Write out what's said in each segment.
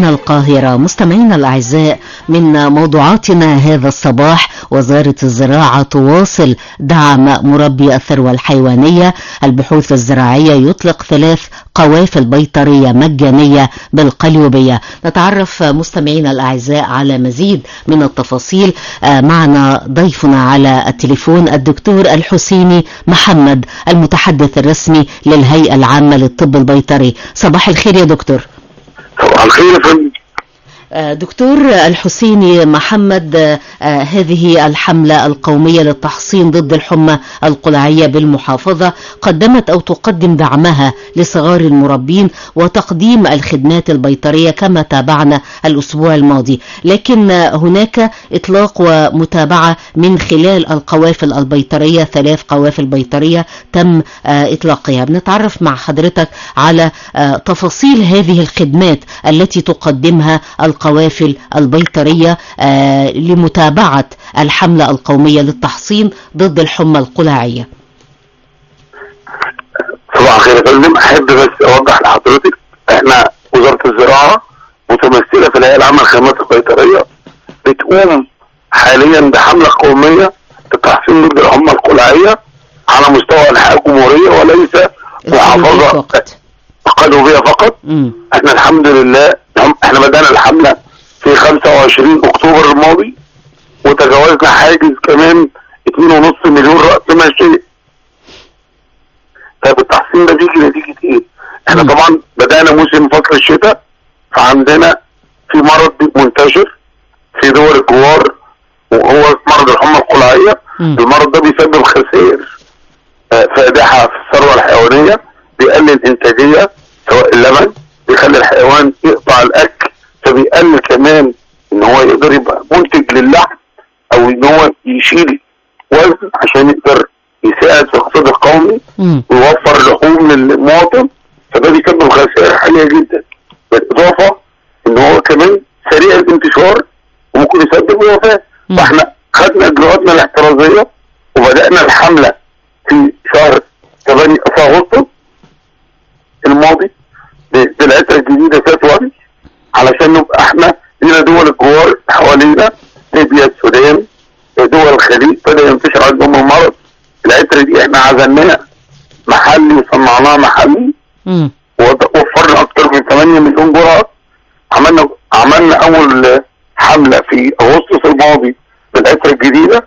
القاهرة مستمعينا الأعزاء من موضوعاتنا هذا الصباح وزارة الزراعة تواصل دعم مربي الثروة الحيوانية البحوث الزراعية يطلق ثلاث قوافل بيطرية مجانية بالقليوبية نتعرف مستمعينا الأعزاء على مزيد من التفاصيل معنا ضيفنا على التليفون الدكتور الحسيني محمد المتحدث الرسمي للهيئة العامة للطب البيطري صباح الخير يا دكتور صباح الخير يا فندم دكتور الحسيني محمد هذه الحملة القومية للتحصين ضد الحمى القلعية بالمحافظة قدمت أو تقدم دعمها لصغار المربين وتقديم الخدمات البيطرية كما تابعنا الأسبوع الماضي لكن هناك إطلاق ومتابعة من خلال القوافل البيطرية ثلاث قوافل بيطرية تم إطلاقها بنتعرف مع حضرتك على تفاصيل هذه الخدمات التي تقدمها القوافل البيطرية آه لمتابعة الحملة القومية للتحصين ضد الحمى القلاعية صباح الخير يا فندم احب بس اوضح لحضرتك احنا وزارة الزراعة متمثلة في الهيئة العامة للخدمات البيطرية بتقوم حاليا بحملة قومية للتحصين ضد الحمى القلاعية على مستوى انحاء الجمهورية وليس محافظة قلوبية فقط مم. احنا الحمد لله احنا بدأنا الحملة في 25 اكتوبر الماضي وتجاوزنا حاجز كمان 2.5 مليون رأس ماشية طيب التحصين ده بيجي نتيجة ايه؟ احنا مم. طبعا بدأنا موسم فصل الشتاء فعندنا في مرض منتشر في دول الجوار وهو مرض الحمى القلعية مم. المرض ده بيسبب خسائر آه، فادحة في الثروة الحيوانية بيقلل الانتاجية سواء اللبن بيخلي الحيوان يقطع الاكل فبيقلل كمان ان هو يقدر يبقى منتج للحم او ان هو يشيل وزن عشان يقدر يساعد في الاقتصاد القومي مم. ويوفر لحوم للمواطن فده بيسبب خسائر عالية جدا بالاضافة ان هو كمان سريع الانتشار وممكن يسبب وفاة مم. فاحنا خدنا اجراءاتنا الاحترازية وبدأنا الحملة في شهر 8 في اغسطس الماضي ب- بالعترة الجديدة سات وادي علشان نبقى احنا لينا دول الجوار حوالينا ليبيا السودان دول الخليج بدأ ينتشر عندهم المرض العترة دي احنا عزلناها محلي وصنعناها محلي مم. ووفرنا اكتر من 8 مليون جرعة عملنا عملنا اول حملة في اغسطس الماضي بالعترة الجديدة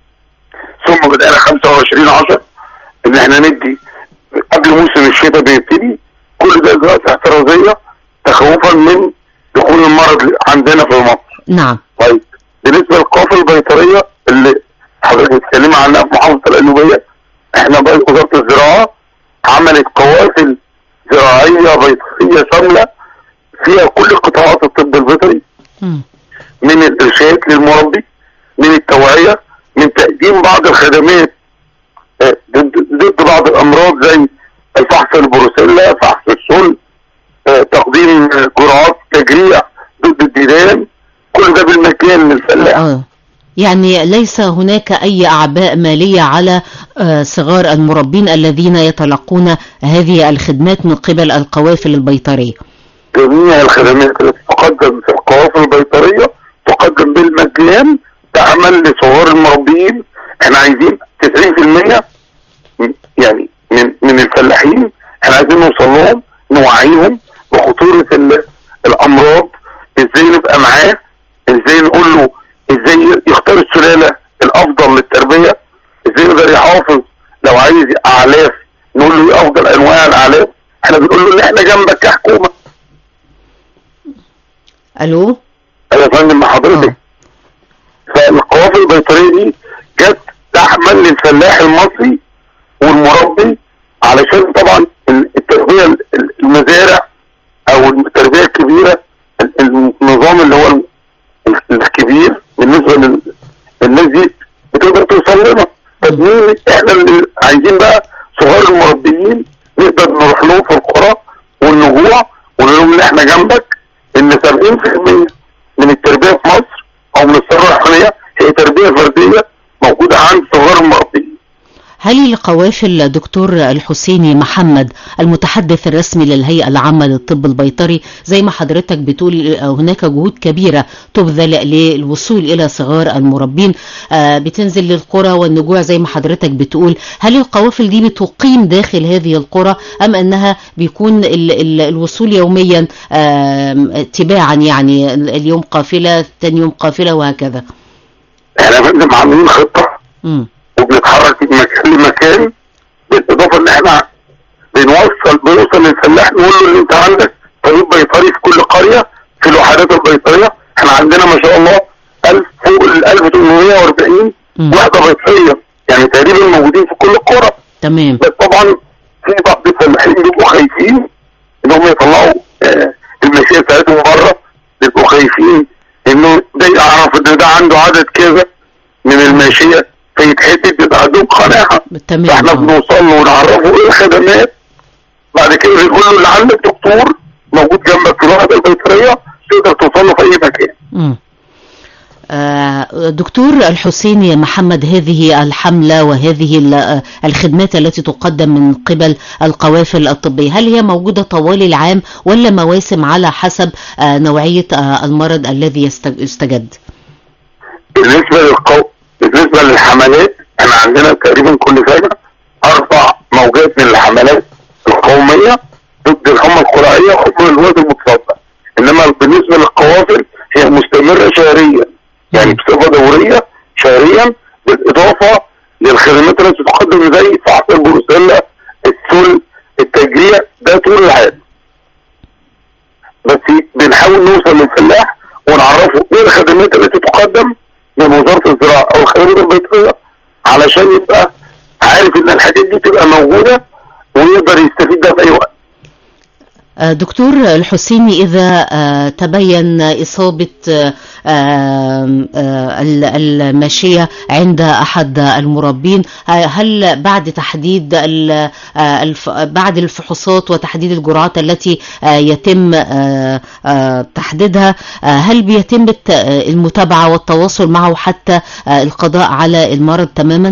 ثم بدأنا 25 10 ان احنا ندي قبل موسم الشتاء بيبتدي كل ده اجراءات احترازية تخوفا من دخول المرض عندنا في مصر نعم طيب بالنسبه للقوافل البيطريه اللي حضرتك بتتكلم عنها في محافظه القلوبيه احنا بقى وزاره الزراعه عملت قوافل زراعيه بيطريه شامله فيها كل قطاعات الطب البيطري مم. من الارشاد للمربي من التوعيه من تقديم بعض الخدمات آه، ضد ضد بعض الامراض زي الفحص البروسيلا فحص السل آه، تقديم آه، جرعات تجريع ضد الديدان كل ده بالمجان للفلاح آه. يعني ليس هناك أي أعباء مالية على آه، صغار المربين الذين يتلقون هذه الخدمات من قبل القوافل البيطرية جميع الخدمات التي تقدم في القوافل البيطرية تقدم بالمجان تعمل لصغار المربيين احنا عايزين 90% من- يعني من من الفلاحين احنا عايزين نوصل لهم نوعيهم بخطورة ال- الامراض ازاي نبقى معاه ازاي نقول له ازاي يختار السلالة الافضل للتربية ازاي يقدر يحافظ لو عايز اعلاف نقول له ايه افضل انواع الاعلاف احنا بنقول له ان احنا جنبك كحكومة ألو ايوه يا فندم مع حضرتك فالقوافل البيطريه دي جت تعمل للفلاح المصري والمربي علشان طبعا التربيه ال- ال- المزارع او التربيه الكبيره ال- النظام اللي هو ال- ال- الكبير بالنسبه لل- للناس دي بتقدر توصل لنا طب مين احنا اللي عايزين بقى صغار المربيين نقدر نروح لهم في القرى والنجوع ونقول لهم ان احنا جنبك ان 70% من التربيه في مصر او من الثروه الحيوانيه هي تربيه فرديه موجوده عند صغار المربيين هل القوافل دكتور الحسيني محمد المتحدث الرسمي للهيئة العامة للطب البيطري زي ما حضرتك بتقول هناك جهود كبيرة تبذل للوصول إلى صغار المربين بتنزل للقرى والنجوع زي ما حضرتك بتقول هل القوافل دي بتقيم داخل هذه القرى أم أنها بيكون ال ال الوصول يوميا تباعا يعني اليوم قافلة ثاني يوم قافلة وهكذا احنا يا فندم عاملين خطة مم. وبنتحرك من مكان لمكان بالاضافه ان احنا بنوصل بنوصل للفلاح نقول له ان انت عندك طبيب بيطري في كل قريه في الوحدات البيطريه احنا عندنا ما شاء الله 1000 فوق ال 1840 مم. وحده بيطريه يعني تقريبا موجودين في كل القرى تمام بس طبعا في بعض الفلاحين بيبقوا خايفين ان هم يطلعوا آه، الماشيه بتاعتهم بره بيبقوا خايفين انه ده يعرف ان ده عنده عدد كذا من الماشيه فيتحدد بيبقى عندهم قناعه تمام فاحنا آه. بنوصل له ونعرفه ايه الخدمات بعد كده بنقول له اللي عندك دكتور موجود جنبك في الوحده البيطريه تقدر توصل له في اي مكان مم. آه، دكتور الحسيني محمد هذه الحملة وهذه ال- آه، الخدمات التي تقدم من قبل القوافل الطبية هل هي موجودة طوال العام ولا مواسم على حسب آه، نوعية آه، المرض الذي يست- يستجد بالنسبه للقو... بالنسبه للحملات احنا عندنا تقريبا كل سنه اربع موجات من الحملات القوميه ضد الحمى القرعيه وحمى الواد المتصدع انما بالنسبه للقوافل هي مستمره شهريا يعني بصفه دوريه شهريا بالاضافه للخدمات التي تقدم زي فحص البروسيلا السل التجريع ده طول العام بس بنحاول نوصل للفلاح ونعرفه ايه الخدمات التي تقدم من وزاره الزراعه او الخدمات البيطريه علشان يبقى عارف ان الحاجات دي تبقى موجوده ويقدر يستفيد ده في اي وقت. آه، دكتور الحسيني إذا آه، تبين إصابة آه، آم، آه، ال- الماشية عند أحد المربين آه، هل بعد تحديد ال- آه، الف- بعد الفحوصات وتحديد الجرعات التي آه، يتم آه، آه، تحديدها آه، هل بيتم الت- آه، المتابعة والتواصل معه حتى آه، القضاء على المرض تماما؟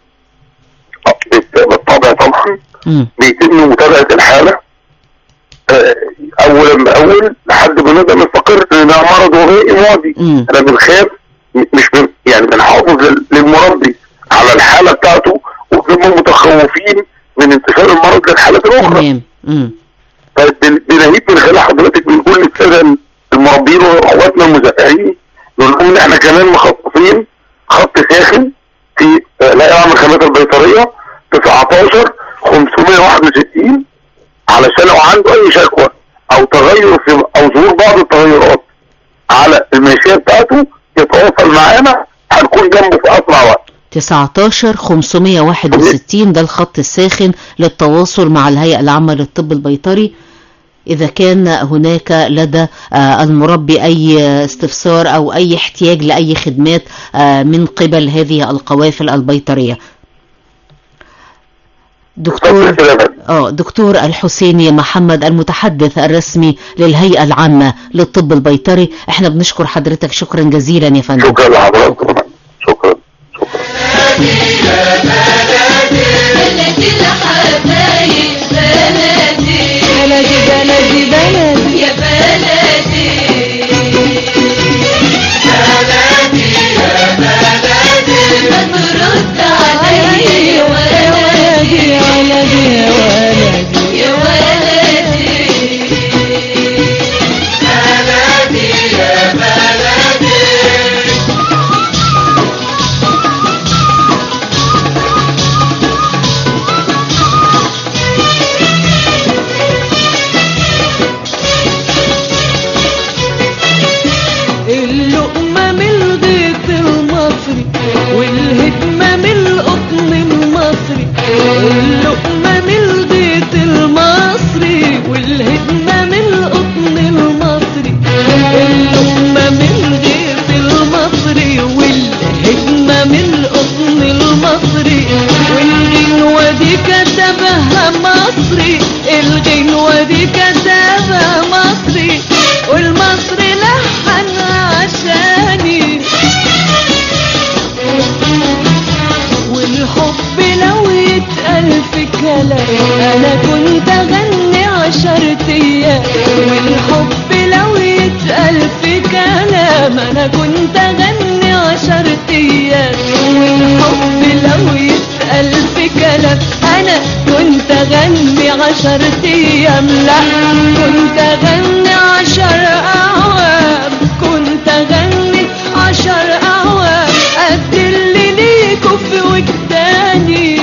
بالطبع طبعا مم. بيتم متابعه الحاله آه، اولا باول لحد ما نقدر نستقر ان ده مرض وبائي ماضي مم. احنا بنخاف م- مش بن يعني بنحافظ لل- للمربي على الحاله بتاعته وبنبقى متخوفين من انتشار المرض للحالات الاخرى تمام مم. طيب بن- بنهيب من خلال حضرتك بنقول للساده المربين واخواتنا المزارعين نقول لهم ان احنا كمان مخصصين خط ساخن في آه، لا يعمل الخدمات البيطريه 19 561 علشان لو عنده اي شكوى او تغير في او ظهور بعض التغيرات على الماشيه بتاعته يتواصل معانا هنكون جنبه في اسرع وقت 19 561 ده الخط الساخن للتواصل مع الهيئة العامة للطب البيطري إذا كان هناك لدى آه، المربي أي استفسار أو أي احتياج لأي خدمات آه، من قبل هذه القوافل البيطرية دكتور كده بس. اه دكتور الحسيني محمد المتحدث الرسمي للهيئة العامة للطب البيطري احنا بنشكر حضرتك شكرا جزيلا يا فندم شكرا لحضراتكم شكرا شكرا بلدي الحبايب بلدي بلدي بلدي بلدي يا بلدي بلدي يا بلدي ما ترد علي يا ولدي يا ولدي يا ولدي يا ولدي بلدي يا بلدي عشر ايام لا كنت اغني عشر اعوام كنت اغني عشر اعوام قد اللي ليكوا في وجداني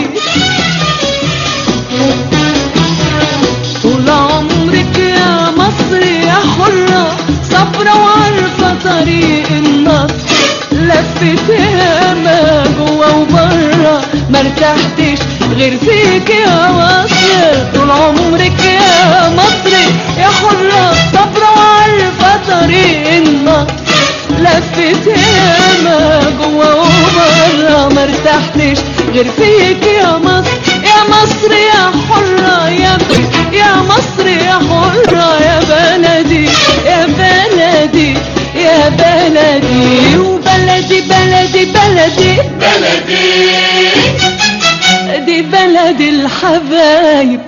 طول عمرك يا مصر يا حرة صبرة وعارفة طريق النصر لفت ياما جوا وبرا ما ارتحتش غير فيك يا مصر طول عمرك يا مصر يا حرة صبرة وعارفة طريق النصر لفت ياما جوا وبرا ما ارتحتش غير فيك يا مصر يا مصر يا حرة يا يا مصر يا حرة يا بلدي يا بلدي يا بلدي وبلدي بلدي بلدي بلدي دي بلد الحبايب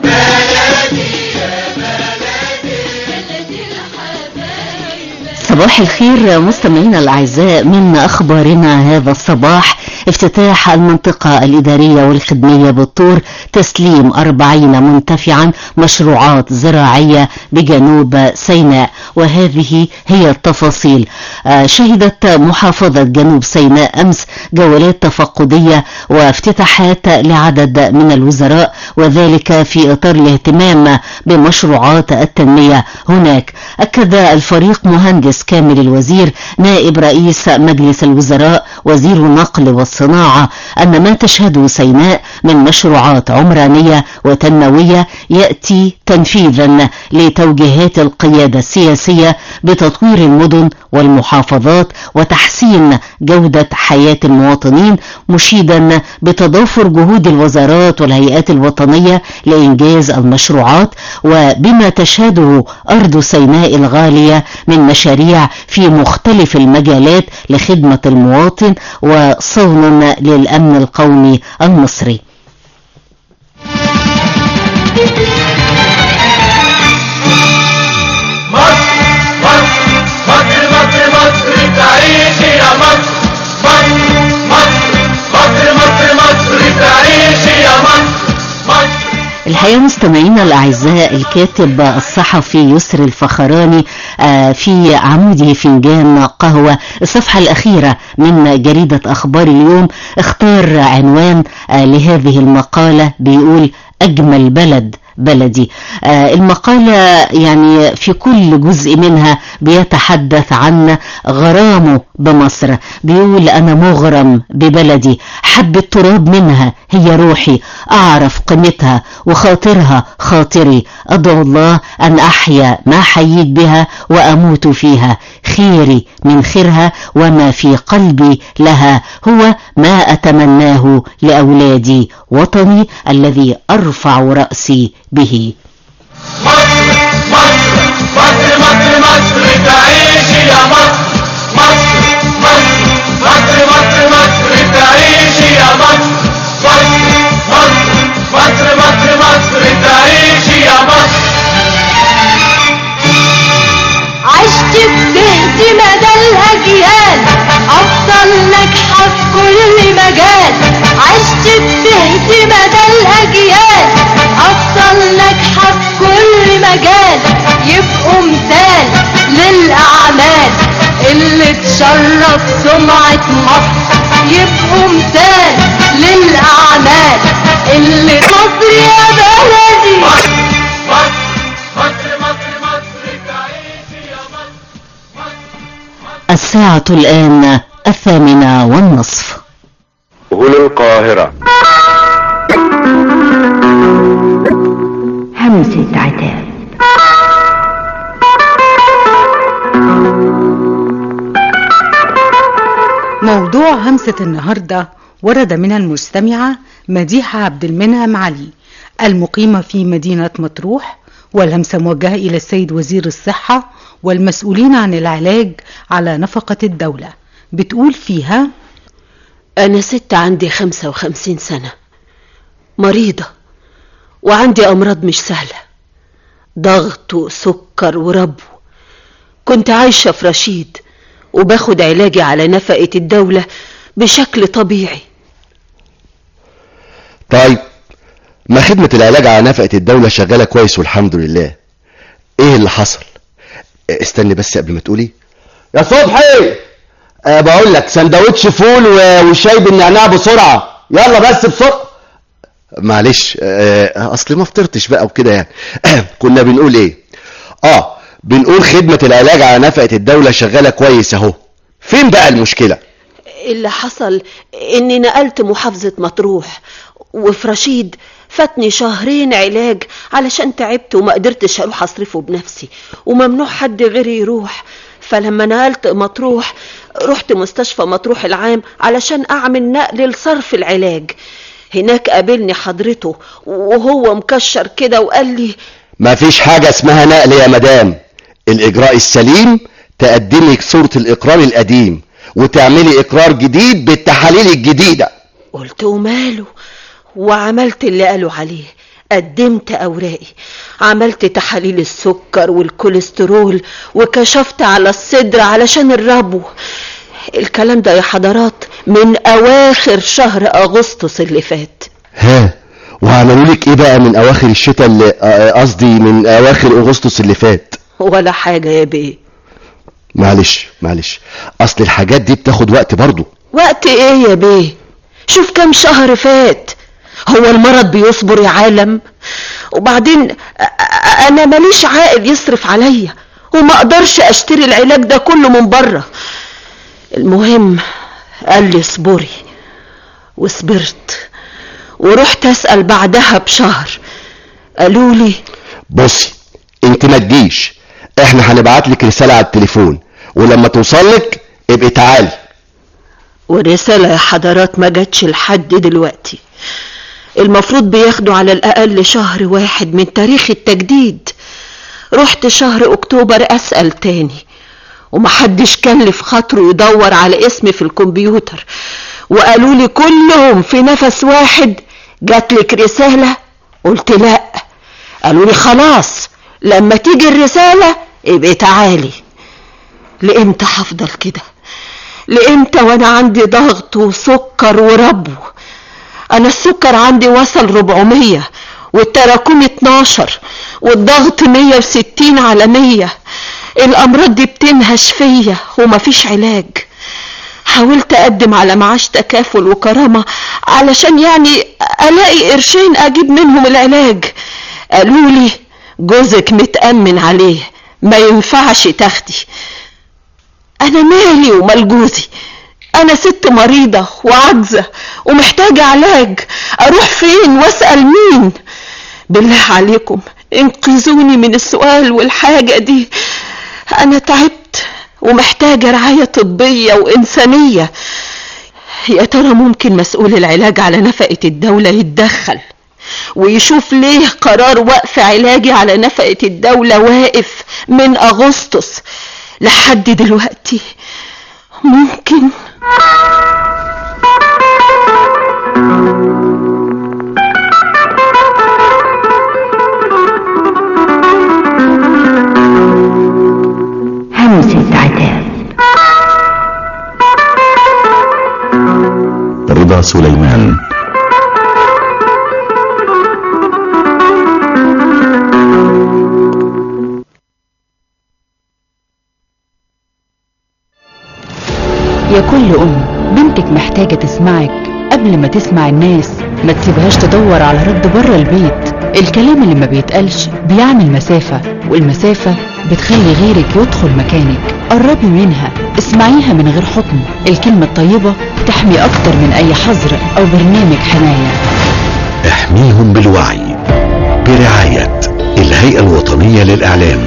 صباح الخير مستمعينا الأعزاء من أخبارنا هذا الصباح افتتاح المنطقة الإدارية والخدمية بالطور تسليم أربعين منتفعا مشروعات زراعية بجنوب سيناء وهذه هي التفاصيل آه، شهدت محافظة جنوب سيناء أمس جولات تفقدية وافتتاحات لعدد من الوزراء وذلك في إطار الاهتمام بمشروعات التنمية هناك أكد الفريق مهندس كامل الوزير نائب رئيس مجلس الوزراء وزير النقل والصناعة أن ما تشهده سيناء من مشروعات عمرانية وتنموية يأتي تنفيذا لتوجيهات القيادة السياسية بتطوير المدن والمحافظات وتحسين جودة حياة المواطنين مشيدا بتضافر جهود الوزارات والهيئات الوطنية لإنجاز المشروعات وبما تشهده أرض سيناء الغالية من مشاريع في مختلف المجالات لخدمة المواطن وصون للأمن القومي المصري مصر مصر مصر مصر مصر تعيش يا مصر مصر مصر مصر مصر مصر تعيش يا مصر مصر الحقيقة مستمعينا الأعزاء الكاتب الصحفي يسر الفخراني آه، في عموده فنجان قهوة الصفحة الأخيرة من جريدة أخبار اليوم اختار عنوان آه، لهذه المقالة بيقول أجمل بلد بلدي آه، المقالة يعني في كل جزء منها بيتحدث عن غرامه بمصر بيقول أنا مغرم ببلدي حب التراب منها هي روحي أعرف قيمتها وخاطرها خاطري أدعو الله أن أحيا ما حييت بها وأموت فيها خيري من خيرها وما في قلبي لها هو ما أتمناه لأولادي وطني الذي أرفع رأسي به مصر مصر مصر مصر مصر تعيش يا مصر مصر مصر مصر مصر مصر تعيش يا مصر مصر مصر مصر مصر مصر تعيش يا مصر عشت بدهت مدى الأجيال أفضل ناجحة في كل مجال عشت بدهت مدى الأجيال أفضل ناجحة في كل مجال يبقوا مثال للأعمال اللي تشرف سمعة مصر يبقوا مثال للأعمال اللي مصر يا بلدي مصر مصر مصر مصر مصر تعيش يا مصر الساعة الآن الثامنة والنصف هنا القاهرة همسة عتاب موضوع همسة النهاردة ورد من المستمعة مديحة عبد المنعم علي المقيمة في مدينة مطروح والهمسة موجهة إلى السيد وزير الصحة والمسؤولين عن العلاج على نفقة الدولة بتقول فيها أنا ست عندي خمسة وخمسين سنة مريضة وعندي أمراض مش سهلة ضغط وسكر وربو كنت عايشة في رشيد وباخد علاجي على نفقة الدولة بشكل طبيعي طيب ما خدمة العلاج على نفقة الدولة شغالة كويس والحمد لله ايه اللي حصل استني بس قبل ما تقولي يا صبحي أه بقول لك سندوتش فول و- وشاي بالنعناع بسرعه يلا بس بسرعه معلش آه، اصل ما فطرتش بقى وكده يعني كنا بنقول ايه اه بنقول خدمة العلاج على نفقة الدولة شغالة كويس اهو فين بقى المشكلة اللي حصل اني نقلت محافظة مطروح وفي رشيد فاتني شهرين علاج علشان تعبت وما قدرتش اروح اصرفه بنفسي وممنوع حد غيري يروح فلما نقلت مطروح رحت مستشفى مطروح العام علشان اعمل نقل لصرف العلاج هناك قابلني حضرته وهو مكشر كده وقال لي ما فيش حاجة اسمها نقل يا مدام الاجراء السليم تقدمي صورة الاقرار القديم وتعملي اقرار جديد بالتحاليل الجديدة قلت وماله وعملت اللي قالوا عليه قدمت أوراقي عملت تحاليل السكر والكوليسترول وكشفت على الصدر علشان الربو الكلام ده يا حضرات من أواخر شهر أغسطس اللي فات ها وعملوا لك ايه بقى من اواخر الشتاء اللي آه، قصدي من اواخر اغسطس اللي فات ولا حاجة يا بيه معلش معلش اصل الحاجات دي بتاخد وقت برضو وقت ايه يا بيه شوف كم شهر فات هو المرض بيصبر يا عالم وبعدين أ- أ- انا ماليش عائل يصرف عليا وما اقدرش اشتري العلاج ده كله من بره المهم قال لي اصبري وصبرت ورحت اسال بعدها بشهر قالوا لي بصي انت ما تجيش احنا هنبعت لك رسالة على التليفون ولما توصل لك ابقي تعالي ورسالة يا حضرات ما جاتش لحد دلوقتي المفروض بياخدوا على الأقل شهر واحد من تاريخ التجديد رحت شهر أكتوبر أسأل تاني ومحدش كان في خاطره يدور على اسمي في الكمبيوتر وقالوا لي كلهم في نفس واحد جاتلك رسالة قلت لا قالوا لي خلاص لما تيجي الرسالة ابقي تعالي لامتى هفضل كده لامتى وانا عندي ضغط وسكر وربو انا السكر عندي وصل 400 والتراكمي 12 والضغط 160 على 100 الامراض دي بتنهش فيا ومفيش علاج حاولت اقدم على معاش تكافل وكرامة علشان يعني الاقي قرشين اجيب منهم العلاج قالوا لي جوزك متأمن عليه ما ينفعش تاخدي انا مالي ومال جوزي انا ست مريضة وعاجزة ومحتاجة علاج اروح فين واسأل مين بالله عليكم انقذوني من السؤال والحاجة دي انا تعبت ومحتاجة رعاية طبية وانسانية يا ترى ممكن مسؤول العلاج على نفقة الدولة يتدخل ويشوف ليه قرار وقف علاجي على نفقة الدولة واقف من أغسطس لحد دلوقتي ممكن همسة عتاب رضا سليمان يا كل أم بنتك محتاجة تسمعك قبل ما تسمع الناس ما تسيبهاش تدور على رد بره البيت الكلام اللي ما بيتقالش بيعمل مسافة والمسافة بتخلي غيرك يدخل مكانك قربي منها اسمعيها من غير حكم الكلمة الطيبة تحمي أكتر من أي حظر أو برنامج حماية احميهم بالوعي برعاية الهيئة الوطنية للإعلام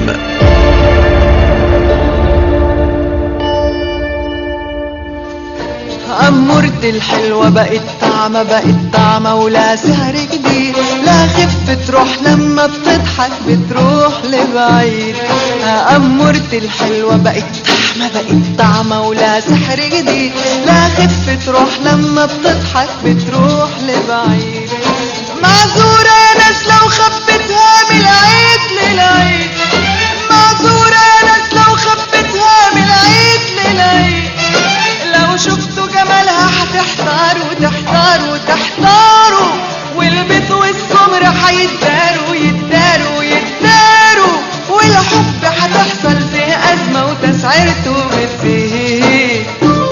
أمورتي الحلوة بقت طعمة بقت طعمة ولا سعر جديد لا خف تروح لما بتضحك بتروح لبعيد أمورتي الحلوة بقت طعمة بقت طعمة ولا سحر جديد لا خف تروح لما بتضحك بتروح لبعيد معذورة يا ناس لو خبتها من العيد للعيد معذورة يا ناس لو خبتها من العيد للعيد لو شفتوا جمالها هتحتاروا تحتاروا تحتاروا والبيت والسمر وتسعيرته بتزيد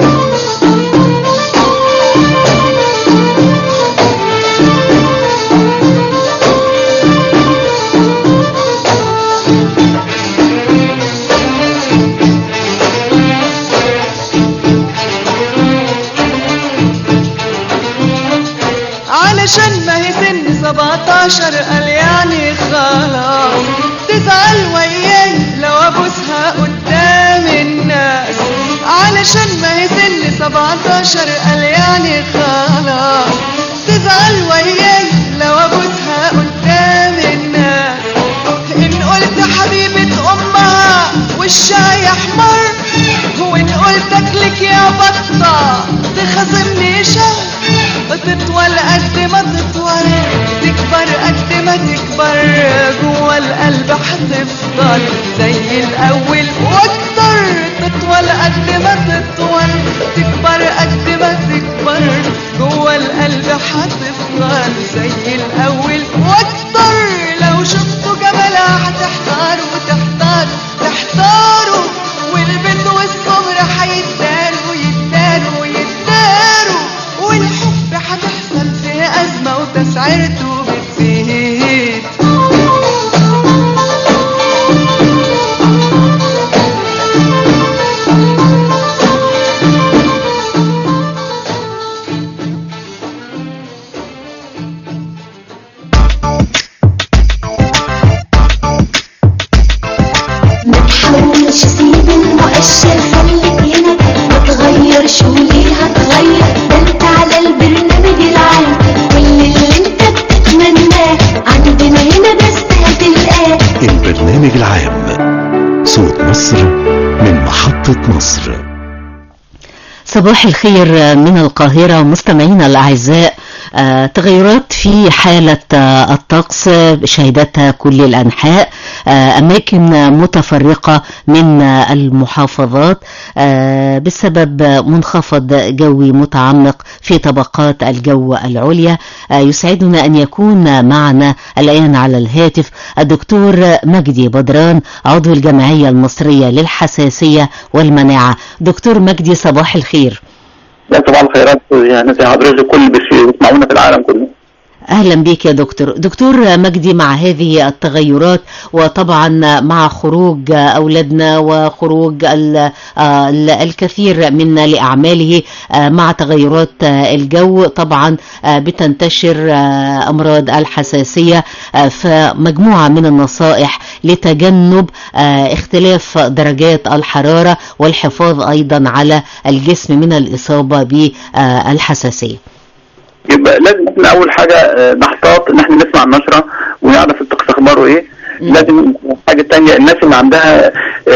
علشان ما هي سن 17 قال يعني خلاص تزعل وياي لو ابوسها قدام الناس علشان ما هي سن 17 قال يعني خلاص تزعل وياي لو ابوسها قدام الناس ان قلت حبيبة امها وشها يحمر وان قلت اكلك يا بطة تخاصمني شهر تطول قد ما تطول تكبر قد ما تكبر جوا القلب هتفضل زي الاول واكتر تطول قد ما تطول تكبر قد ما تكبر جوا القلب هتفضل زي الاول واكتر لو شفتوا جمالها هتحتاروا تحتاروا تحتاروا والبنت والصبر هيتداروا يتداروا يتداروا والحب هتحصل في أزمة وتسعيرته بتزيد ما تحاولش سيب المؤشر خليك هنا ما تغيرش وليه هتغير ده انت على البرنامج العام كل اللي انت بتتمناه عندنا هنا بس هتلقاه البرنامج العام صوت مصر من محطة مصر صباح الخير من القاهرة مستمعينا الأعزاء آه، تغيرات في حالة آه، الطقس شهدتها كل الأنحاء آه، أماكن متفرقة من آه، المحافظات آه، بسبب منخفض جوي متعمق في طبقات الجو العليا آه، يسعدنا أن يكون معنا الآن على الهاتف الدكتور مجدي بدران عضو الجمعية المصرية للحساسية والمناعة دكتور مجدي صباح الخير لا طبعا الخيرات يعني زي حضرتك كل اللي بيسمعونا في العالم كله اهلا بك يا دكتور دكتور مجدي مع هذه التغيرات وطبعا مع خروج اولادنا وخروج ال- ال- الكثير منا لاعماله مع تغيرات الجو طبعا بتنتشر امراض الحساسيه فمجموعه من النصائح لتجنب اختلاف درجات الحراره والحفاظ ايضا على الجسم من الاصابه بالحساسيه يبقى لازم احنا اول حاجه آه، نحتاط ان احنا نسمع النشره ونعرف الطقس اخباره ايه لازم حاجه تانية الناس اللي عندها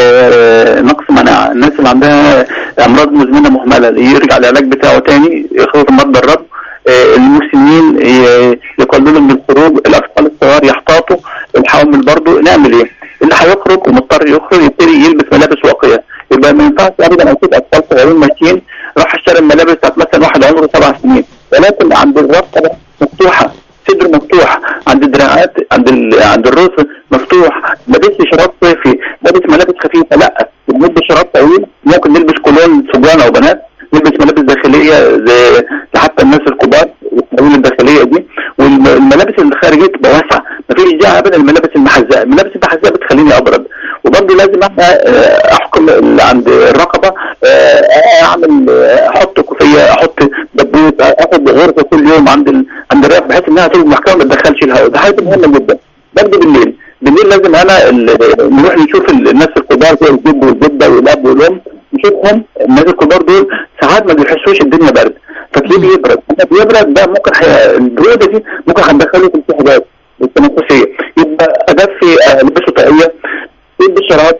آه، نقص مناعه الناس اللي عندها امراض مزمنه مهمله يرجع العلاج بتاعه تاني يخرج المرضى الرب آه، المسنين ي- يقللوا من الخروج الاطفال الصغار يحتاطوا الحوامل برضو نعمل ايه اللي هيخرج ومضطر يخرج يبتدي يلبس ملابس واقيه يبقى ما ينفعش ابدا اشوف اطفال صغيرين ماشيين راح اشتري الملابس بتاعت مثلا واحد عمره سبع سنين ولكن عند الرقبه مفتوحه صدر مفتوح عند الدراعات عند ال... عند الرأس مفتوح ما لبسش شراب صيفي لابس ملابس خفيفه لا بنلبس شراب طويل ممكن نلبس كولون صبيان او بنات نلبس ملابس داخليه زي زي حتى الناس الكبار الطويل الداخليه دي والملابس الخارجيه تبقى واسعه مفيش داعي ابدا الملابس المحزقه الملابس المحزقه بتخليني ابرد وبرضه لازم احنا آه، احكم اللي عند الرقبه آه، اعمل آه، احط كوفيه احط دبوس اخد غرفه كل يوم عند ال... عند الرقبه بحيث انها تخرج محكمه ما تدخلش الهواء ده حاجه مهمه جدا برضه بالليل بالليل لازم انا ال- نروح نشوف ال- الناس الكبار زي الجد والجده والاب والام نشوفهم الناس الكبار دول ساعات ما بيحسوش الدنيا برد فتلاقيه بيبرد لما بيبرد ده ممكن حي... البروده دي ممكن هندخله في التهابات التنفسيه يبقى ادفي آه، البسه طاقيه يلبس شراب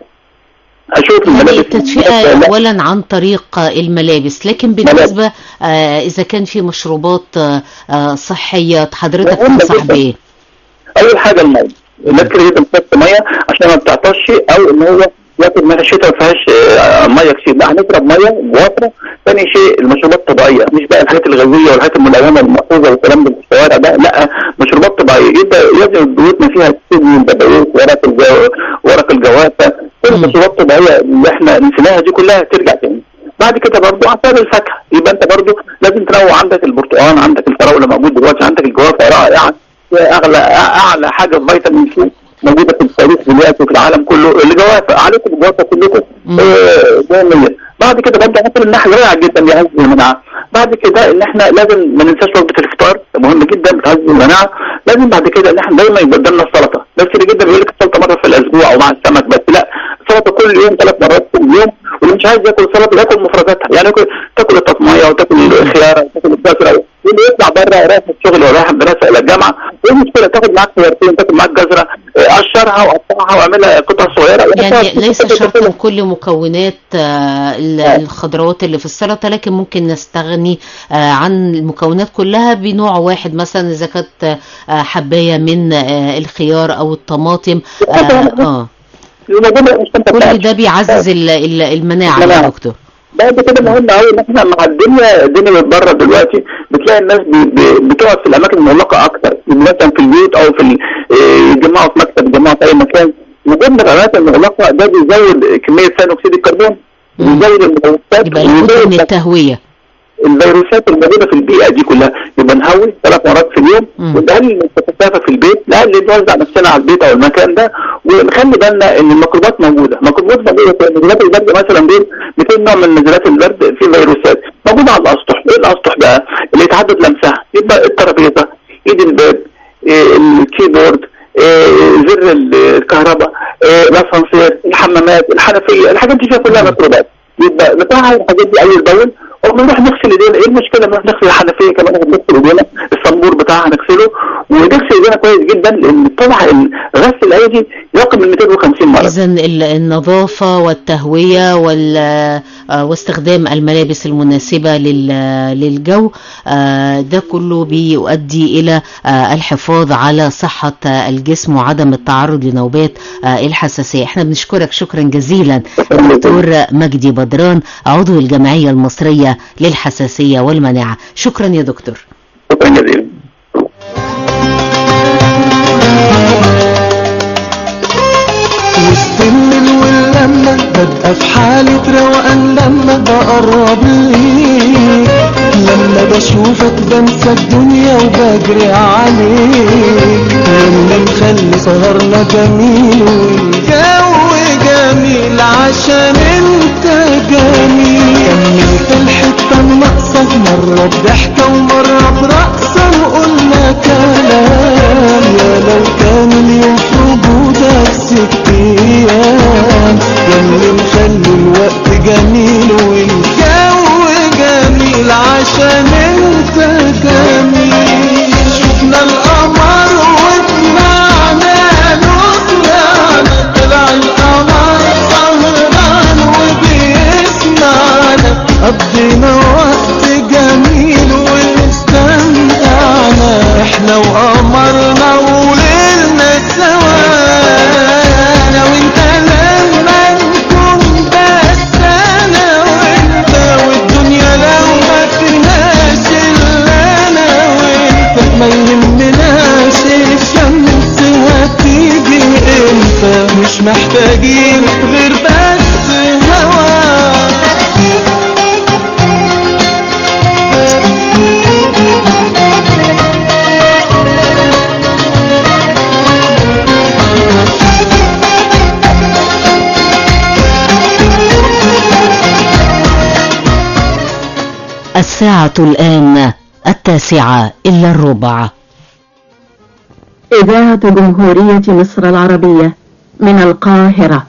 اشوف يعني الملابس التدفئة أولا عن طريق الملابس لكن بالنسبة آه، إذا كان في مشروبات آه، آه، صحية حضرتك مهمة تنصح جدا. بإيه؟ اول حاجه الميه الناس كده جدا بتحط ميه عشان ما بتعطش او ان هو ياكل ميه الشتاء ما فيهاش آه، ميه كتير لا هنشرب ميه بوفره ثاني شيء المشروبات الطبيعيه مش بقى الحاجات الغازيه والحاجات الملونه المحفوظه والكلام ده في الشوارع ده لا مشروبات طبيعيه يبقى لازم بيوتنا فيها كتير من البدويات ورق الجو ورق الجوافه كل المشروبات الطبيعيه اللي احنا نسيناها دي كلها ترجع تاني بعد كده برضه عصائر الفاكهه يبقى انت برضه لازم تنوع عندك البرتقال عندك الفراوله موجود دلوقتي عندك الجوافه رائعه اغلى اعلى حاجه في فيتامين سي موجوده في التاريخ دلوقتي وفي العالم كله اللي جوافه عليكم الجوافه كلكم آه، جميل بعد كده برضه عصير النحل رائع جدا بيعزز المناعه بعد كده ان احنا لازم ما ننساش وجبه الافطار مهم جدا بتعزز المناعه لازم بعد كده ان احنا دايما يبقى قدامنا السلطه ناس كتير جدا بيقول لك السلطه مره في الاسبوع او مع السمك بس لا السلطه كل يوم ثلاث مرات كل يوم واللي مش عايز ياكل سلطه ياكل مفرداتها يعني ياكل تاكل الطماطميه وتاكل الخيار وتاكل الجزره واللي يطلع بره رايح الشغل ولا رايح المدرسه الى الجامعه ايه المشكله تاخد معاك خيارتين تاكل معاك جزره آه، قشرها وقطعها واعملها قطع صغيره يعني ليس شرطا كل مكونات آه، ال- الخضروات اللي في السلطة لكن ممكن نستغني آه، عن المكونات كلها بنوع واحد مثلا إذا كانت آه، حباية من آه، الخيار أو الطماطم آه، آه. كل ده بيعزز ال- ال- المناعة يا المناعة. دكتور بعد كده مهم قوي ان احنا مع الدنيا الدنيا من بره دلوقتي بتلاقي الناس بي- بي- بتقعد في الاماكن المغلقه اكتر مثلا في البيوت او في ال- إيه، يتجمعوا في مكتب يتجمعوا في اي مكان وجودنا في الاماكن المغلقه ده بيزود كميه ثاني اكسيد الكربون بيزود الملوثات يبقى لابد من ويزود التهوية الفيروسات الموجوده في البيئه دي كلها يبقى نهوي ثلاث مرات في اليوم ونقلل الكثافه في البيت نقلل نوزع نفسنا على البيت او المكان ده ونخلي بالنا ان الميكروبات موجوده ميكروبات موجوده في نزلات البرد مثلا دول 200 نوع من نزلات البرد في فيروسات موجوده على الاسطح ايه الاسطح بقى اللي يتعدد لمسها يبقى الترابيزه ايد الباب إيه، الكيبورد إيه، زر الكهرباء إيه، الاسانسير الحمامات الحنفيه الحاجات دي فيها كلها ميكروبات يبقى نطلع الحاجات دي اول باول ونروح نغسل ايدينا ايه المشكله نروح نغسل الحنفيه كمان نغسل ايدينا الصنبور بتاعها نغسله ونغسل ايدينا كويس جدا لان طبعا غسل الايدي يقل من 250 مره إذا ال- النظافة والتهوية وال آه، واستخدام الملابس المناسبة لل- للجو آه، ده كله بيؤدي إلى آه، الحفاظ على صحة آه، الجسم وعدم التعرض لنوبات آه، الحساسية احنا بنشكرك شكرا جزيلا دكتور مجدي بدران عضو الجمعية المصرية للحساسية والمناعة شكرا يا دكتور شكرا جزيلا وسط الليل واللمة ببقى في حالة روقان لما بقرب ليك لما بشوفك بنسى الدنيا وبجري عليك واللي مخلي سهرنا جميل والجو جميل عشان انت جميل كملت الحتة الناقصة مرة بضحكة ومرة برقصة وقلنا كلام يا لو كان اليوم في وجودك ست ايام يا اللي مخلي الوقت جميل والجو جميل عشان انت جميل شفنا القمر وطلعنا نطلعنا طلع القمر سهران وبيسمعنا قضينا وقت جميل واستمتعنا احنا وقمرنا وليلنا سوا انا وانت لما نكون بس انا وانت والدنيا لو ما فيهاش الا انا وانت ما يهمناش الشمس هتيجي امتى مش محتاجين غير بس هوا الساعة الآن التاسعة إلا الربع إذاعة جمهورية مصر العربية من القاهرة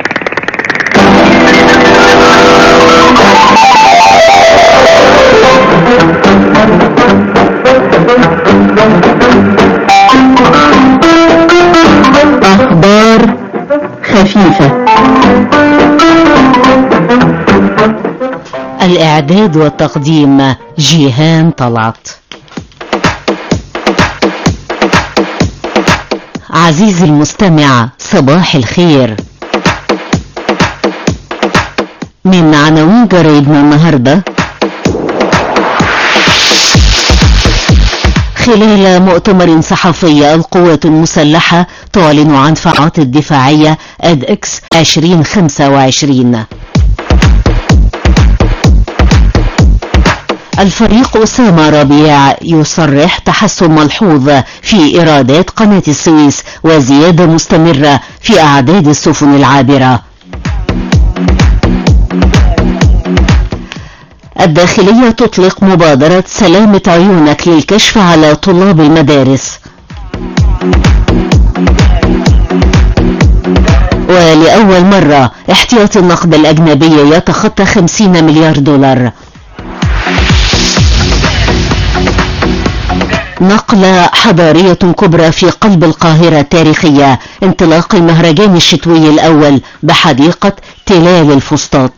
أخبار خفيفة الإعداد والتقديم جيهان طلعت عزيزي المستمع صباح الخير من عناوين جرايدنا النهارده خلال مؤتمر صحفي القوات المسلحة تعلن عن فعاليات الدفاعية اد اكس 2025 الفريق أسامة ربيع يصرح تحسن ملحوظ في إيرادات قناة السويس وزيادة مستمرة في أعداد السفن العابرة الداخلية تطلق مبادرة سلامة عيونك للكشف على طلاب المدارس ولأول مرة احتياطي النقد الأجنبي يتخطى 50 مليار دولار نقلة حضارية كبرى في قلب القاهرة التاريخية انطلاق المهرجان الشتوي الأول بحديقة تلال الفسطاط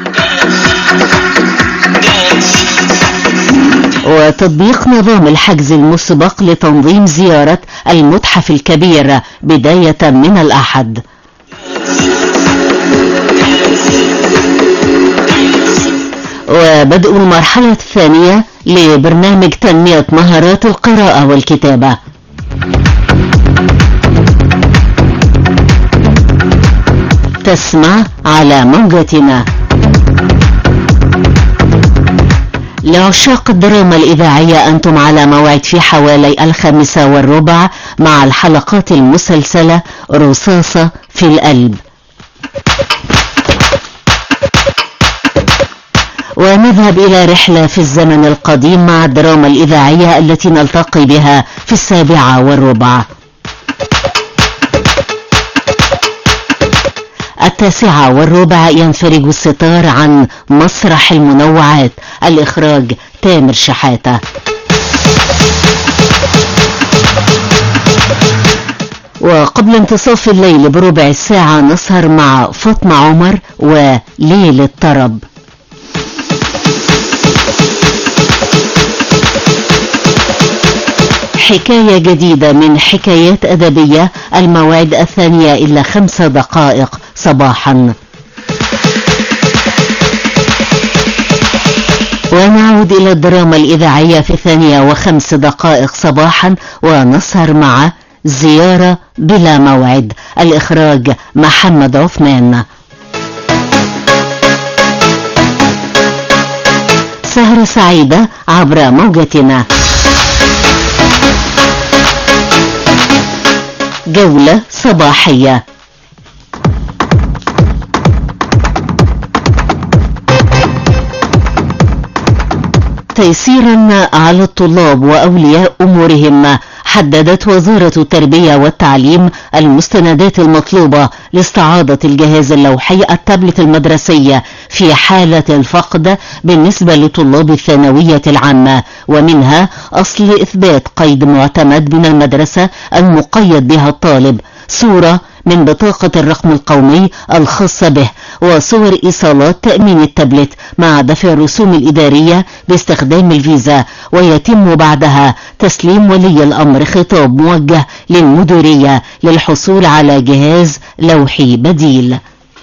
وتطبيق نظام الحجز المسبق لتنظيم زيارة المتحف الكبير بداية من الأحد وبدء المرحلة الثانية لبرنامج تنمية مهارات القراءة والكتابة تسمع على موجتنا لعشاق الدراما الإذاعية أنتم على موعد في حوالي الخامسة والربع مع الحلقات المسلسلة رصاصة في القلب ونذهب إلى رحلة في الزمن القديم مع الدراما الإذاعية التي نلتقي بها في السابعة والربع التاسعة والربع ينفرج الستار عن مسرح المنوعات الإخراج تامر شحاتة وقبل انتصاف الليل بربع ساعة نسهر مع فاطمة عمر وليل الطرب حكاية جديدة من حكايات أدبية الموعد الثانية إلا خمس دقائق صباحا ونعود إلى الدراما الإذاعية في الثانية وخمس دقائق صباحا ونسهر مع زيارة بلا موعد الإخراج محمد عثمان سهرة سعيدة عبر موجتنا جولة صباحية تيسيرا على الطلاب وأولياء أمورهم حددت وزارة التربية والتعليم المستندات المطلوبة لاستعاضة الجهاز اللوحي التابلت المدرسي في حالة الفقد بالنسبة لطلاب الثانوية العامة ومنها أصل إثبات قيد معتمد من المدرسة المقيد بها الطالب صورة من بطاقة الرقم القومي الخاصة به وصور إيصالات تأمين التابلت مع دفع الرسوم الإدارية باستخدام الفيزا ويتم بعدها تسليم ولي الأمر خطاب موجه للمديرية للحصول على جهاز لوحي بديل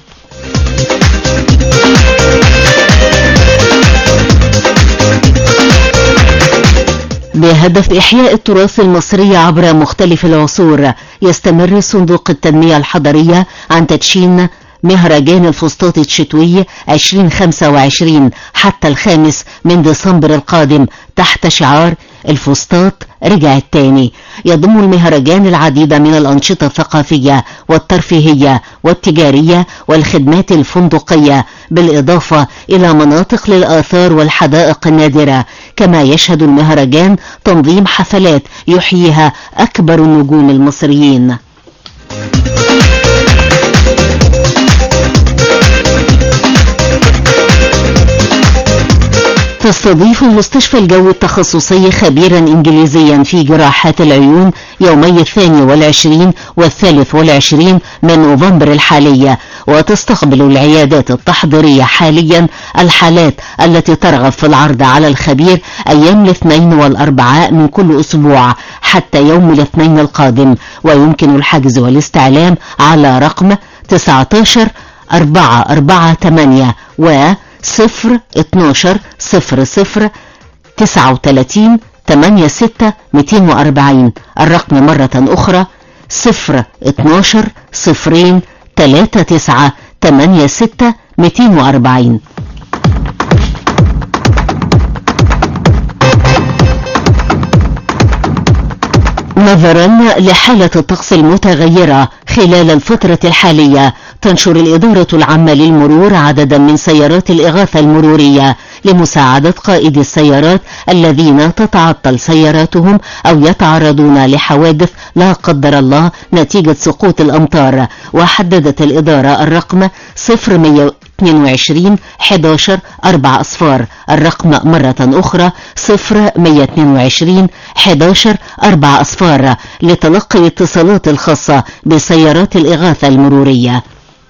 بهدف إحياء التراث المصري عبر مختلف العصور يستمر صندوق التنمية الحضرية عن تدشين مهرجان الفسطاط الشتوي 2025 حتى الخامس من ديسمبر القادم تحت شعار الفسطاط رجع التاني يضم المهرجان العديد من الأنشطة الثقافية والترفيهية والتجارية والخدمات الفندقية بالإضافة إلى مناطق للآثار والحدائق النادرة كما يشهد المهرجان تنظيم حفلات يحييها أكبر النجوم المصريين تستضيف مستشفى الجو التخصصي خبيرا انجليزيا في جراحات العيون يومي الثاني والعشرين والثالث والعشرين من نوفمبر الحالية وتستقبل العيادات التحضيرية حاليا الحالات التي ترغب في العرض على الخبير أيام الاثنين والأربعاء من كل أسبوع حتى يوم الاثنين القادم ويمكن الحجز والاستعلام على رقم 19 448 و صفر اتناشر صفر صفر تسعة وتلاتين 86 240 الرقم مرة أخرى 0 12 0 3 9 8 6 240 نظرا لحالة الطقس المتغيرة خلال الفترة الحالية تنشر الإدارة العامة للمرور عددا من سيارات الإغاثة المرورية لمساعدة قائدي السيارات الذين تتعطل سياراتهم أو يتعرضون لحوادث لا قدر الله نتيجة سقوط الأمطار وحددت الإدارة الرقم 0122 11 4 أصفار الرقم مرة أخرى 0122 11 4 أصفار لتلقي الاتصالات الخاصة بسيارات الإغاثة المرورية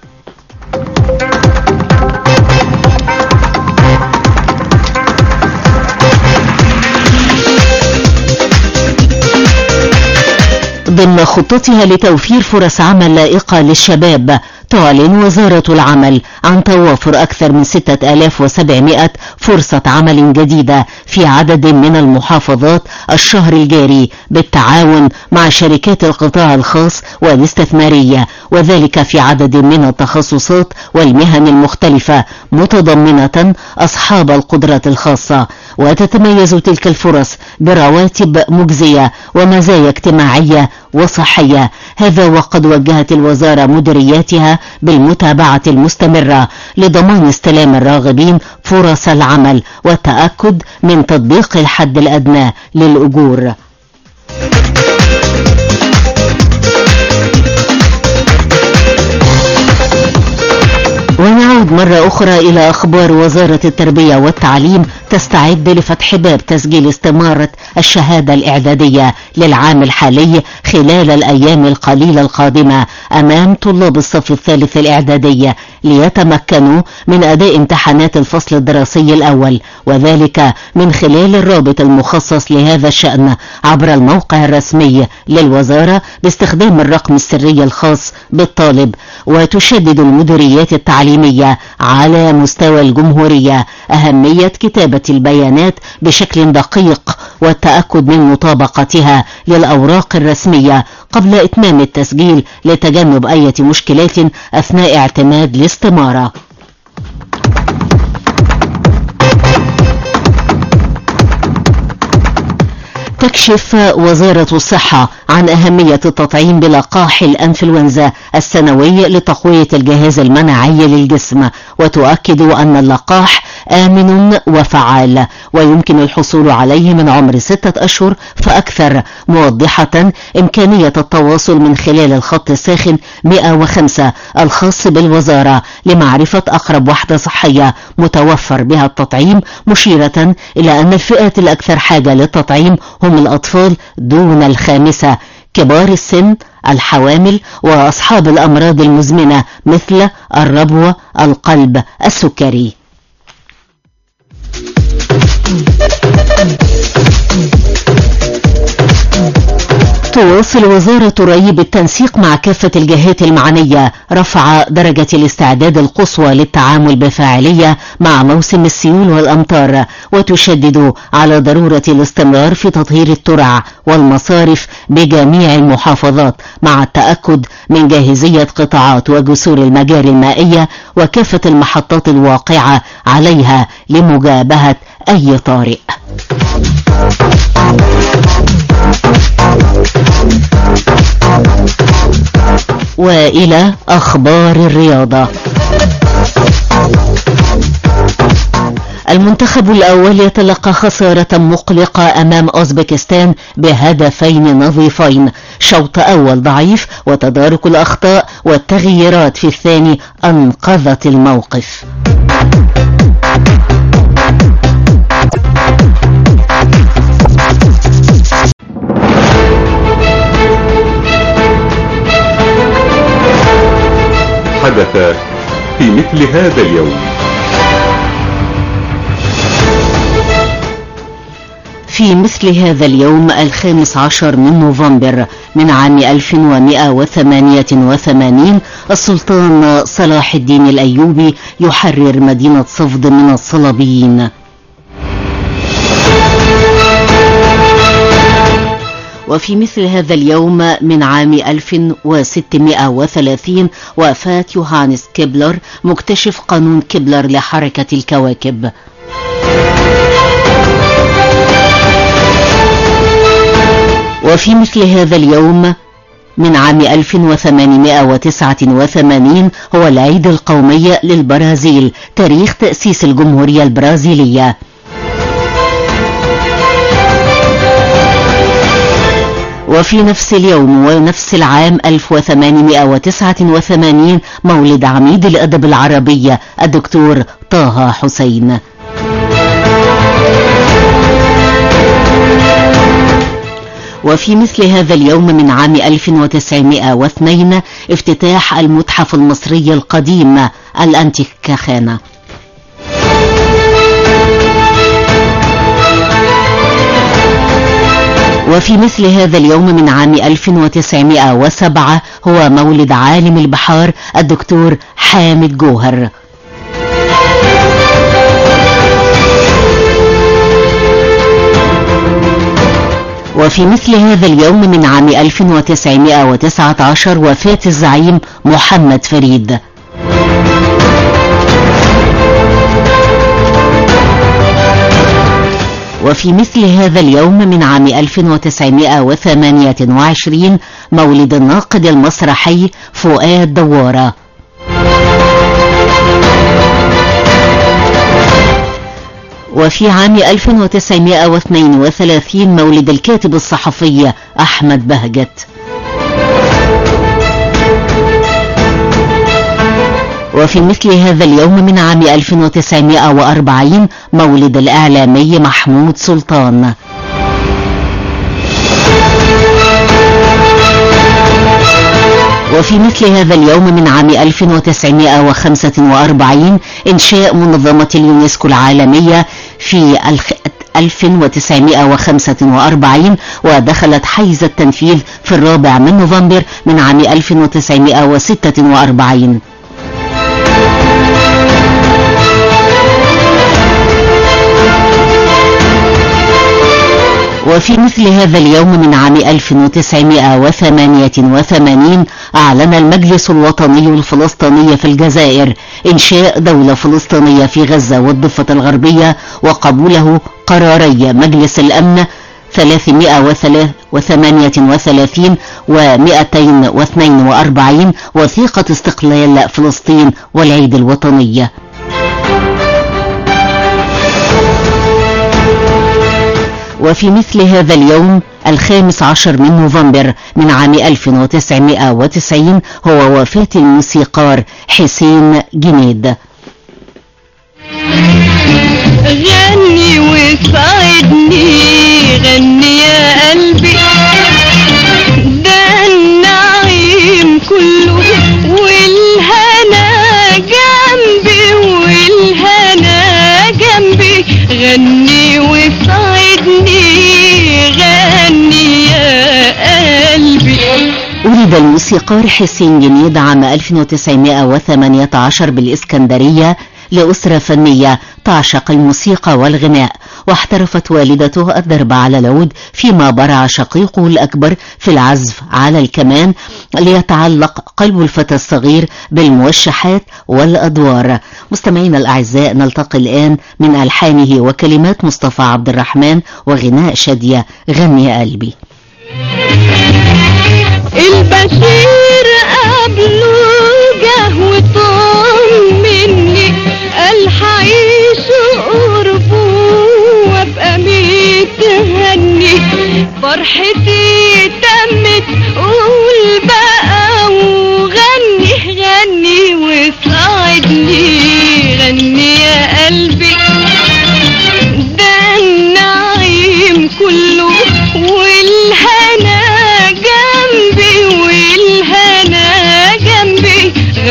ضمن خطتها لتوفير فرص عمل لائقة للشباب تعلن وزارة العمل عن توافر أكثر من 6700 فرصة عمل جديدة في عدد من المحافظات الشهر الجاري بالتعاون مع شركات القطاع الخاص والاستثمارية وذلك في عدد من التخصصات والمهن المختلفة متضمنة أصحاب القدرات الخاصة وتتميز تلك الفرص برواتب مجزية ومزايا اجتماعية وصحية هذا وقد وجهت الوزارة مديرياتها بالمتابعة المستمرة لضمان استلام الراغبين فرص العمل والتأكد من تطبيق الحد الأدنى للأجور ونعود مرة أخرى إلى أخبار وزارة التربية والتعليم تستعد لفتح باب تسجيل استمارة الشهادة الإعدادية للعام الحالي خلال الأيام القليلة القادمة أمام طلاب الصف الثالث الإعدادية ليتمكنوا من أداء امتحانات الفصل الدراسي الأول وذلك من خلال الرابط المخصص لهذا الشأن عبر الموقع الرسمي للوزارة باستخدام الرقم السري الخاص بالطالب وتشدد المديريات التعليمية على مستوى الجمهورية أهمية كتابة البيانات بشكل دقيق والتأكد من مطابقتها للأوراق الرسمية قبل إتمام التسجيل لتجنب أي مشكلات أثناء اعتماد الاستمارة تكشف وزارة الصحة عن أهمية التطعيم بلقاح الأنفلونزا السنوي لتقوية الجهاز المناعي للجسم وتؤكد أن اللقاح آمن وفعال ويمكن الحصول عليه من عمر ستة أشهر فأكثر موضحة إمكانية التواصل من خلال الخط الساخن 105 الخاص بالوزارة لمعرفة أقرب وحدة صحية متوفر بها التطعيم مشيرة إلى أن الفئات الأكثر حاجة للتطعيم هم الأطفال دون الخامسة كبار السن الحوامل وأصحاب الأمراض المزمنة مثل الربوة القلب السكري تواصل وزارة الري بالتنسيق مع كافة الجهات المعنية رفع درجة الاستعداد القصوى للتعامل بفاعلية مع موسم السيول والأمطار وتشدد على ضرورة الاستمرار في تطهير الترع والمصارف بجميع المحافظات مع التأكد من جاهزية قطاعات وجسور المجاري المائية وكافة المحطات الواقعة عليها لمجابهة أي طارئ وإلى أخبار الرياضة المنتخب الأول يتلقى خسارة مقلقة أمام أوزبكستان بهدفين نظيفين شوط أول ضعيف وتدارك الأخطاء والتغييرات في الثاني أنقذت الموقف حدث في مثل هذا اليوم في مثل هذا اليوم الخامس عشر من نوفمبر من عام 1188 السلطان صلاح الدين الأيوبي يحرر مدينة صفد من الصليبيين وفي مثل هذا اليوم من عام 1630 وفاة يوهانس كيبلر مكتشف قانون كيبلر لحركة الكواكب وفي مثل هذا اليوم من عام 1889 هو العيد القومي للبرازيل تاريخ تأسيس الجمهورية البرازيلية وفي نفس اليوم ونفس العام 1889 مولد عميد الأدب العربي الدكتور طه حسين وفي مثل هذا اليوم من عام 1902 افتتاح المتحف المصري القديم الأنتيكاخانة وفي مثل هذا اليوم من عام 1907 هو مولد عالم البحار الدكتور حامد جوهر وفي مثل هذا اليوم من عام 1919 وفاة الزعيم محمد فريد وفي مثل هذا اليوم من عام 1928 مولد الناقد المسرحي فؤاد دوارة وفي عام 1932 مولد الكاتب الصحفي أحمد بهجت وفي مثل هذا اليوم من عام 1940 مولد الإعلامي محمود سلطان وفي مثل هذا اليوم من عام 1945 إنشاء منظمة اليونسكو العالمية في 1945 ودخلت حيز التنفيذ في الرابع من نوفمبر من عام 1946 وفي مثل هذا اليوم من عام 1988 أعلن المجلس الوطني الفلسطيني في الجزائر إنشاء دولة فلسطينية في غزة والضفة الغربية وقبوله قراري مجلس الأمن 338 و 242 وثيقة استقلال فلسطين والعيد الوطني وفي مثل هذا اليوم الخامس عشر من نوفمبر من عام 1990 هو وفاة الموسيقار حسين جنيد غني وساعدني غني يا قلبي ده النعيم كله والهنا جنبي والهنا جنبي غني وساعدني غني يا قلبي ولد الموسيقار حسين جنيد عام 1918 بالإسكندرية لأسرة فنية تعشق الموسيقى والغناء واحترفت والدته الضرب على العود فيما برع شقيقه الأكبر في العزف على الكمان ليتعلق قلب الفتى الصغير بالموشحات والأدوار مستمعينا الأعزاء نلتقي الآن من ألحانه وكلمات مصطفى عبد الرحمن وغناء شادية غني يا قلبي البشير قبله جه وطمني قال حعيش قربه وابقى متهني فرحتي تمت قول بقى وغني غني وساعدني